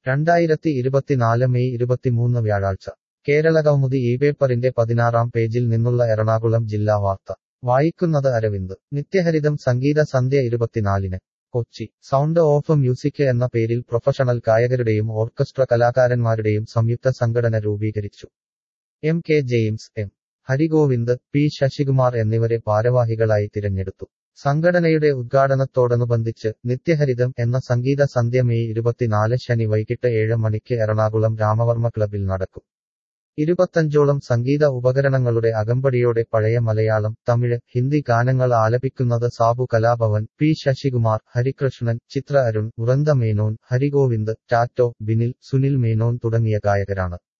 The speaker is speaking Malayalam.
രണ്ടായിരത്തി ഇരുപത്തിനാല് മെയ് ഇരുപത്തിമൂന്ന് വ്യാഴാഴ്ച കേരളകൗമുദി ഈ പേപ്പറിന്റെ പതിനാറാം പേജിൽ നിന്നുള്ള എറണാകുളം ജില്ലാ വാർത്ത വായിക്കുന്നത് അരവിന്ദ് നിത്യഹരിതം സംഗീത സന്ധ്യ ഇരുപത്തിനാലിന് കൊച്ചി സൗണ്ട് ഓഫ് മ്യൂസിക് എന്ന പേരിൽ പ്രൊഫഷണൽ ഗായകരുടെയും ഓർക്കസ്ട്ര കലാകാരന്മാരുടെയും സംയുക്ത സംഘടന രൂപീകരിച്ചു M K James M Harigovind P Sasikumar എന്നിവരെ ഭാരവാഹികളായി തിരഞ്ഞെടുത്തു സംഘടനയുടെ ഉദ്ഘാടനത്തോടനുബന്ധിച്ച് നിത്യഹരിതം എന്ന സംഗീത സന്ധ്യ മെയ് ഇരുപത്തിനാല് ശനി വൈകിട്ട് ഏഴ് മണിക്ക് എറണാകുളം രാമവർമ്മ ക്ലബിൽ നടക്കും ഇരുപത്തഞ്ചോളം സംഗീത ഉപകരണങ്ങളുടെ അകമ്പടിയോടെ പഴയ മലയാളം തമിഴ് ഹിന്ദി ഗാനങ്ങൾ ആലപിക്കുന്നത് സാബു കലാഭവൻ പി ശശികുമാർ ഹരികൃഷ്ണൻ ചിത്ര അരുൺ വൃന്ദ മേനോൻ ഹരിഗോവിന്ദ് ടാറ്റോ ബിനിൽ സുനിൽ മേനോൻ തുടങ്ങിയ ഗായകരാണ്